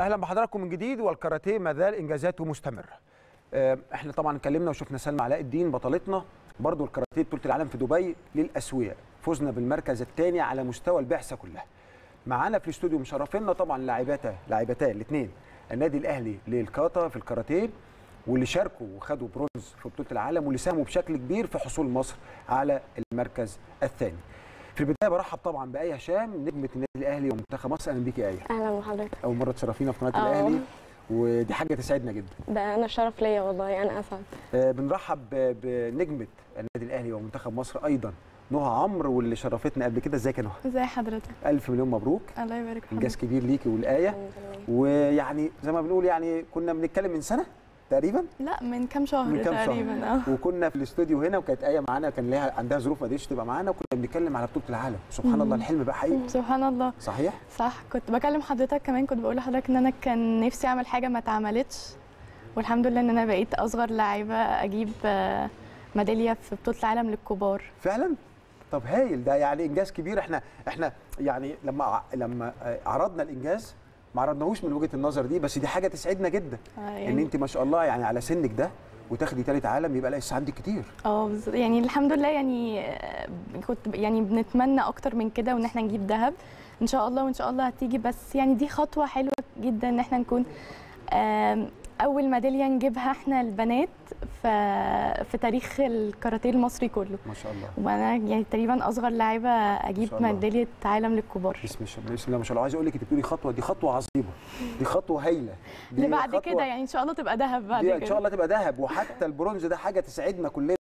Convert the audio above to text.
اهلا بحضراتكم من جديد والكاراتيه ما زال انجازاته مستمره. آه، احنا طبعا اتكلمنا وشفنا سلمى علاء الدين بطلتنا برضو الكاراتيه بطوله العالم في دبي للاسوياء فزنا بالمركز الثاني على مستوى البعثه كلها. معانا في الاستوديو مشرفينا طبعا لاعباتا لاعبتان الاثنين النادي الاهلي للكاتا في الكاراتيه واللي شاركوا وخدوا برونز في بطوله العالم واللي ساهموا بشكل كبير في حصول مصر على المركز الثاني. في البدايه برحب طبعا بايه هشام نجمه النادي الاهلي ومنتخب مصر اهلا بيكي يا ايه. اهلا بحضرتك اول مره تشرفينا في قناه آه. الاهلي ودي حاجه تسعدنا جدا ده انا شرف ليا والله انا اسعد آه، بنرحب ب- بنجمه النادي الاهلي ومنتخب مصر ايضا نهى عمرو واللي شرفتنا قبل كده ازيك يا نهى ازي حضرتك الف مليون مبروك الله يبارك في انجاز حضرتك كبير ليكي والايه ويعني زي ما بنقول يعني كنا بنتكلم من سنه تقريبا لا من كام شهر من كام تقريبا شهر اه وكنا في الاستوديو هنا وكانت ايه معانا كان لها عندها ظروف ما قدرتش تبقى معانا وكنا بنتكلم على بطوله العالم سبحان مم. الله الحلم بقى حقيقي سبحان الله صحيح صح كنت بكلم حضرتك كمان كنت بقول لحضرتك ان انا كان نفسي اعمل حاجه ما اتعملتش والحمد لله ان انا بقيت اصغر لاعيبه اجيب آه، ميداليه في بطوله العالم للكبار فعلا طب هايل ده يعني انجاز كبير احنا احنا يعني لما ع- لما آه، عرضنا الانجاز ما عرضناهوش من وجهه النظر دي بس دي حاجه تسعدنا جدا آه، ان يعني انت ما شاء الله يعني على سنك ده وتاخدي ثالث عالم يبقى لسه عندك كتير اه بز- يعني الحمد لله يعني آه، كنت يعني بنتمنى اكتر من كده وان احنا نجيب ذهب ان شاء الله وان شاء الله هتيجي بس يعني دي خطوه حلوه جدا ان احنا نكون آم، اول ميداليه نجيبها احنا البنات في في تاريخ الكاراتيه المصري كله ما شاء الله وانا يعني تقريبا اصغر لاعيبه اجيب شاء الله. ميداليه عالم للكبار بسم الله بسم الله ما شاء الله عايز اقول لك انت بتقولي خطوه دي خطوه عظيمه دي خطوه هايله دي اللي بعد خطوة- كده يعني ان شاء الله تبقى ذهب بعد دي كده ان شاء الله تبقى ذهب وحتى البرونز ده حاجه تسعدنا كلنا